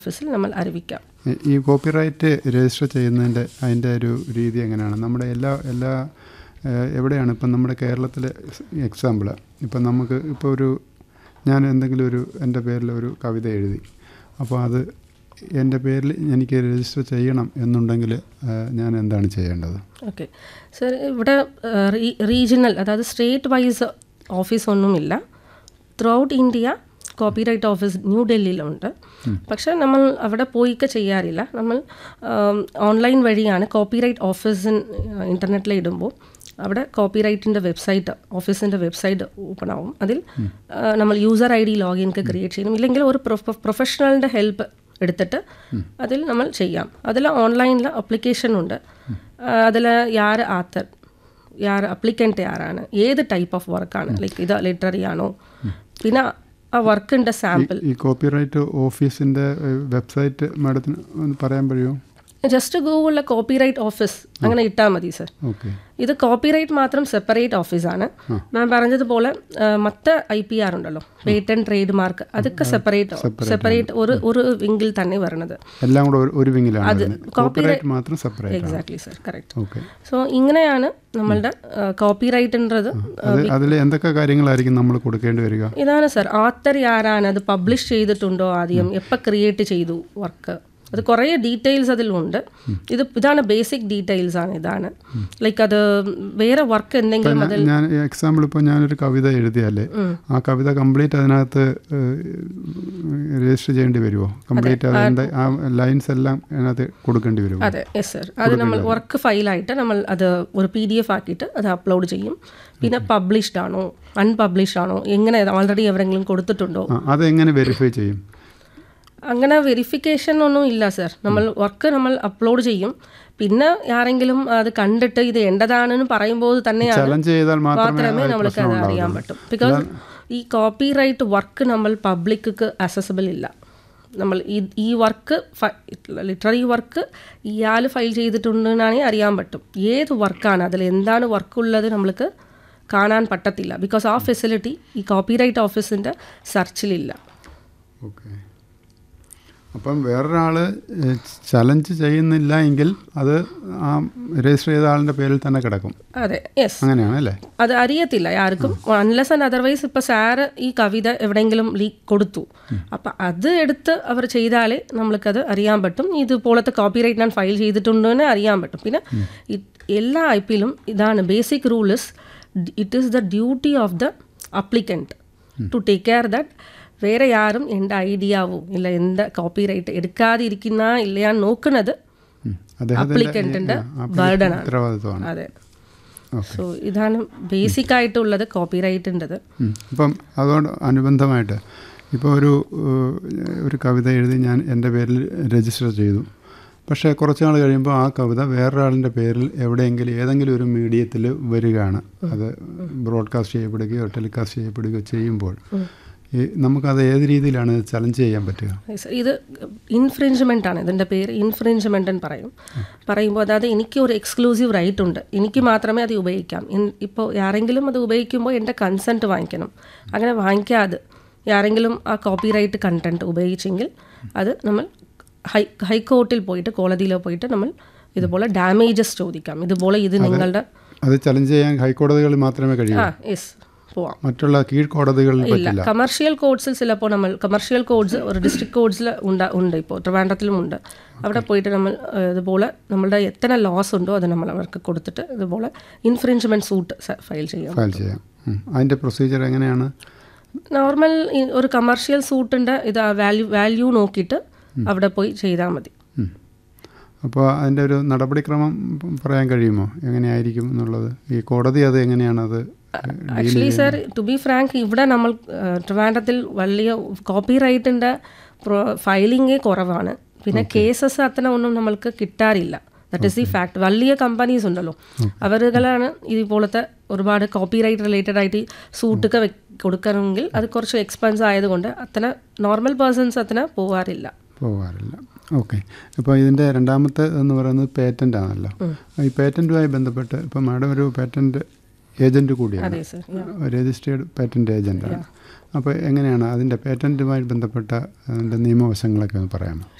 ഓഫീസിൽ നമ്മൾ അറിയിക്കാം ഈ- ഈ കോപ്പിറൈറ്റ് രജിസ്റ്റർ ചെയ്യുന്നതിൻ്റെ അതിൻ്റെ ഒരു രീതി എങ്ങനെയാണ് നമ്മുടെ എല്ലാ എല്ലാ ഏഹ്, എവിടെയാണ് ഇപ്പം നമ്മുടെ കേരളത്തിലെ എക്സാമ്പിൾ ഇപ്പം നമുക്ക് ഇപ്പോൾ ഒരു ഞാൻ എന്തെങ്കിലും ഒരു എൻ്റെ പേരിൽ ഒരു കവിത എഴുതി അപ്പോൾ അത് എൻ്റെ പേരിൽ എനിക്ക് രജിസ്റ്റർ ചെയ്യണം എന്നുണ്ടെങ്കിൽ ഏഹ്, ഞാൻ എന്താണ് ചെയ്യേണ്ടത് ഓക്കെ സർ ഇവിടെ റീജിയണൽ അതായത് സ്റ്റേറ്റ് വൈസ് ഓഫീസ് ഒന്നുമില്ല throughout India copyright office new ഡൽഹിയിലുണ്ട് പക്ഷേ നമ്മൾ അവിടെ പോയിക്കെ ചെയ്യാറില്ല നമ്മൾ ഓൺലൈൻ വഴിയാണ് കോപ്പിറൈറ്റ് ഓഫീസിൻ ഇൻ്റർനെറ്റിൽ ഇടുമ്പോൾ അവിടെ കോപ്പിറൈറ്റിൻ്റെ വെബ്സൈറ്റ് ഓഫീസിൻ്റെ വെബ്സൈറ്റ് ഓപ്പൺ ആവും അതിൽ ആ, നമ്മൾ യൂസർ ഐ ഡി ലോഗിൻക്ക് ക്രിയേറ്റ് ചെയ്യണം ഇല്ലെങ്കിൽ ഒരു പ്രൊഫഷണലിൻ്റെ ഹെൽപ്പ് എടുത്തിട്ട് അതിൽ നമ്മൾ ചെയ്യാം അതിൽ ഓൺലൈനിൽ അപ്ലിക്കേഷൻ ഉണ്ട് അതിൽ യാർ ആത്തർ യാർ അപ്ലിക്കൻ്റ് ആരാണ് ഏത് ടൈപ്പ് ഓഫ് വർക്കാണ് ലൈക്ക് ഇത് ലിറ്റററി ആണോ പിന്നെ ആ വർക്കിൻ്റെ സാമ്പിൾ ഈ കോപ്പിറൈറ്റ് ഓഫീസിൻ്റെ വെബ്സൈറ്റ് മാഡത്തിന് ഒന്ന് പറയാൻ കഴിയുമോ ജസ്റ്റ് ഗൂഗിളിലെ കോപ്പിറൈറ്റ് ഓഫീസ് അങ്ങനെ ഇട്ടാൽ മതി സർ ഓക്കെ ഇത് കോപ്പിറൈറ്റ് മാത്രം സെപ്പറേറ്റ് ഓഫീസാണ് ഞാൻ പറഞ്ഞതുപോലെ ആ, മറ്റ് ഐ പി ആർ ഉണ്ടല്ലോ പേറ്റന്റ് ട്രേഡ് മാർക്ക് അതൊക്കെ സെപ്പറേറ്റ് സെപ്പറേറ്റ് ഒരു ഒരു വിങ്കിൽ തന്നെ വരണത് എല്ലാം കൂടെ ഒരു- ഒരു വിങ്ങിലാണ് കോപ്പിറൈറ്റ് മാത്രം separate exactly sir correct okay so ഇങ്ങനെയാണ് നമ്മളുടെ കോപ്പിറൈറ്റിൻ്റെത് അത് അതിൽ എന്തൊക്കെ കാര്യങ്ങളായിരിക്കും നമ്മൾ കൊടുക്കേണ്ടി വരിക ഇതാണ് സർ ആത്തർ ആരാണ് അത് പബ്ലിഷ് ചെയ്തിട്ടുണ്ടോ ആദ്യം എപ്പോൾ ക്രിയേറ്റ് ചെയ്തു വർക്ക് അത് കുറേ ഡീറ്റെയിൽസ് അതിലുണ്ട് ഇത് ഇതാണ് ബേസിക് ഡീറ്റെയിൽസ് ആണ് ഇതാണ് ലൈക്ക് അത് വേറെ വർക്ക് എന്തെങ്കിലും അതിൽ ഞാൻ എക്സാമ്പിൾ ഇപ്പോൾ ഞാനൊരു കവിത എഴുതിയാലേ ആ കവിത കംപ്ലീറ്റ് അതിനകത്ത് രജിസ്റ്റർ ചെയ്യേണ്ടി വരുമോ കംപ്ലീറ്റ് അതിൻ്റെ ആ ലൈൻസ് എല്ലാം അതിനകത്ത് കൊടുക്കേണ്ടി വരുമോ അതെ യെസ് സർ അത് നമ്മൾ വർക്ക് ഫയലായിട്ട് നമ്മൾ അത് ഒരു പി ഡി എഫ് ആക്കിയിട്ട് അത് അപ്ലോഡ് ചെയ്യും പിന്നെ പബ്ലിഷ്ഡ് ആണോ അൺപബ്ലിഷ്ഡ് ആണോ എങ്ങനെ ഓൾറെഡി എവിടെയെങ്കിലും കൊടുത്തിട്ടുണ്ടോ ആ, അതെങ്ങനെ വെരിഫൈ ചെയ്യും അങ്ങനെ വെരിഫിക്കേഷൻ ഒന്നും ഇല്ല സർ നമ്മൾ വർക്ക് നമ്മൾ അപ്ലോഡ് ചെയ്യും പിന്നെ ആരെങ്കിലും അത് കണ്ടിട്ട് ഇത് എൻ്റെതാണെന്ന് പറയുമ്പോൾ തന്നെയാണ് ചലഞ്ച് ചെയ്താൽ മാത്രമേ മാത്രമേ അത് നമ്മൾക്ക് പ്രശ്നം അത് അറിയാൻ ഉണ്ടാവുള്ളൂ. പറ്റും ബിക്കോസ് ഈ കോപ്പി റൈറ്റ് വർക്ക് നമ്മൾ പബ്ലിക്ക് അസസബിൾ ഇല്ല നമ്മൾ ഈ ഈ വർക്ക് ലിറ്റററി വർക്ക് ഇയാൾ ഫയൽ ചെയ്തിട്ടുണ്ടെന്നാണെങ്കിൽ അറിയാൻ പറ്റും ഏത് വർക്കാണ് അതിൽ എന്താണ് വർക്കുള്ളത് നമ്മൾക്ക് കാണാൻ പറ്റത്തില്ല ബിക്കോസ് ആ ഫെസിലിറ്റി ഈ കോപ്പിറൈറ്റ് ഓഫീസിൻ്റെ സെർച്ചിലില്ല ഓക്കെ അപ്പം വേറൊരാൾ ചലഞ്ച് ചെയ്യുന്നില്ല എങ്കിൽ അത് ആ രജിസ്റ്റർ ചെയ്ത ആളിൻ്റെ പേരിൽ തന്നെ കിടക്കും അതെ യെസ് അങ്ങനെയാണ് അല്ലേ അത് അറിയത്തില്ല ആർക്കും അൺലെസ് ആൻഡ് അതർവൈസ് ഇപ്പൊ സാറ് ഈ കവിത എവിടെയെങ്കിലും ലീക്ക് കൊടുത്തു അപ്പൊ അത് എടുത്ത് അവർ ചെയ്താലേ നമ്മൾക്കത് അറിയാൻ പറ്റും ഇതുപോലത്തെ കോപ്പിറൈറ്റ് ഞാൻ ഫയൽ ചെയ്തിട്ടുണ്ടെന്ന് അറിയാൻ പറ്റും പിന്നെ ഇ- എല്ലാ ഐ പിയിലും ഇതാണ് basic rule is it is the duty of the applicant to take care that വേറെ യാരും എൻ്റെ ഐഡിയാവോ ഇല്ല എൻ്റെ കോപ്പിറൈറ്റ് എടുക്കാതിരിക്കുന്ന ഇല്ലയാന്ന് നോക്കുന്നത് ഉം. അദ്ദേഹത്തിൻ്റെ അപ്ലിക്കൻറ്റിൻ്റെ ആ, ബേർഡൻ ആണ് ഉത്തരവാദിത്വമാണ് അതെ ഓക്കെ സോ ഇതാണ് ബേസിക് ആയിട്ടുള്ളത് കോപ്പിറൈറ്റിൻ്റെത് ഉം. അപ്പം അതോട് അനുബന്ധമായിട്ട് ഇപ്പോൾ ഒരു ഏഹ്, ഒരു കവിത എഴുതി ഞാൻ എൻ്റെ പേരിൽ രജിസ്റ്റർ ചെയ്തു പക്ഷേ കുറച്ച് നാൾ കഴിയുമ്പോൾ ആ കവിത വേറൊരാളിൻ്റെ പേരിൽ എവിടെയെങ്കിലും ഏതെങ്കിലും ഒരു മീഡിയത്തിൽ വരികയാണ് അത് ബ്രോഡ്കാസ്റ്റ് ചെയ്യപ്പെടുകയോ ടെലികാസ്റ്റ് ചെയ്യപ്പെടുകയോ ചെയ്യുമ്പോൾ ഈ നമുക്കത് ഏത് രീതിയിലാണ് ചലഞ്ച് ചെയ്യാൻ പറ്റുക Yes, ഇത് ഇൻഫ്രിഞ്ച്മെൻ്റ് ആണ് ഇതിൻ്റെ പേര് ഇൻഫ്രിഞ്ച്മെൻ്റ് എന്ന് പറയും പറയുമ്പോൾ അതായത് എനിക്ക് ഒരു എക്സ്ക്ലൂസീവ് റൈറ്റ് ഉണ്ട് എനിക്ക് മാത്രമേ അത് ഉപയോഗിക്കാം ഇൻ- ഇപ്പോൾ ആരെങ്കിലും അത് ഉപയോഗിക്കുമ്പോൾ എൻ്റെ കൺസെൻറ്റ് വാങ്ങിക്കണം അങ്ങനെ വാങ്ങിക്കാതെ ആരെങ്കിലും ആ കോപ്പിറൈറ്റ് കണ്ടന്റ് ഉപയോഗിച്ചെങ്കിൽ അത് നമ്മൾ ഹൈ ഹൈക്കോർട്ടിൽ പോയിട്ട് കോടതിയിൽ പോയിട്ട് നമ്മൾ ഇതുപോലെ ഡാമേജസ് ചോദിക്കാം ഇതുപോലെ ഇത് നിങ്ങളുടെ അത് ചലഞ്ച് ചെയ്യാൻ ഹൈക്കോടതികളിൽ മാത്രമേ കഴിയൂ ആ യെസ് പോവാം മറ്റുള്ള കീഴ്ക്കോടതികളിൽ ഇല്ല പറ്റില്ല കമേർഷ്യൽ കോഡ്സിൽ ചിലപ്പോൾ നമ്മൾ കമേർഷ്യൽ കോഡ്സ് ഒരു ഡിസ്ട്രിക്ട് കോഡ്സിൽ ഉണ്ട് ഉണ്ട് ഇപ്പോൾ ട്രിവാൻഡ്രത്തിലും ഉണ്ട് അവിടെ പോയിട്ട് നമ്മൾ ഏഹ്, ഇതുപോലെ നമ്മളുടെ എത്ര ലോസ് ഉണ്ടോ അത് നമ്മൾ അവർക്ക് കൊടുത്തിട്ട് ഇതുപോലെ ഇൻഫ്രിഞ്ച്മെൻറ്റ് സൂട്ട് ഫയൽ ചെയ്യാം ഫയൽ ചെയ്യാം ഉം. അതിൻ്റെ പ്രൊസീജിയർ എങ്ങനെയാണ് നോർമൽ ഒരു കമേർഷ്യൽ സൂട്ടിൻ്റെ ഇത് വാല്യൂ വാല്യൂ നോക്കിയിട്ട് അവിടെ പോയി ചെയ്താൽ മതി ഉം. അപ്പോൾ അതിൻ്റെ ഒരു നടപടിക്രമം പറയാൻ കഴിയുമോ എങ്ങനെയായിരിക്കും എന്നുള്ളത് ഈ കോടതി അത് എങ്ങനെയാണ് അത് actually sir to be frank ഇവിടെ നമ്മൾ ഏഹ്, ട്രിവാൻഡ്രത്തിൽ വലിയ കോപ്പി റൈറ്റിൻ്റെ ഫയലിംഗേ കുറവാണ് പിന്നെ കേസസ് അത്ര ഒന്നും നമ്മൾക്ക് കിട്ടാറില്ല ദറ്റ് ഈസ് ദി ഫാക്ട് വലിയ കമ്പനീസ് ഉണ്ടല്ലോ അവരുകളാണ് ഇതുപോലത്തെ ഒരുപാട് കോപ്പി റൈറ്റ് റിലേറ്റഡ് ആയിട്ട് സൂട്ടൊക്കെ വെ- കൊടുക്കണമെങ്കിൽ അത് കുറച്ച് എക്സ്പെൻസ് ആയതുകൊണ്ട് അത്ര നോർമൽ പേഴ്സൺസ് അത്ര പോകാറില്ല പോകാറില്ല ഓക്കെ അപ്പോൾ ഇതിൻ്റെ രണ്ടാമത്തെ എന്ന് പറയുന്നത് പേറ്റൻ്റ് ആണല്ലോ ഈ പേറ്റൻറ്റുമായി ബന്ധപ്പെട്ട് ഇപ്പോൾ മാഡം ഒരു പേറ്റൻറ്റ് ഏജൻറ്റ് കൂടിയാണ് അതെ സർ രജിസ്റ്റേർഡ് പേറ്റൻറ്റ് ഏജൻറ്റാണ് അപ്പോൾ എങ്ങനെയാണ് അതിൻ്റെ പേറ്റൻറ്റുമായി ബന്ധപ്പെട്ട അതിൻ്റെ നിയമവശങ്ങളൊക്കെ ഒന്ന് പറയാമോ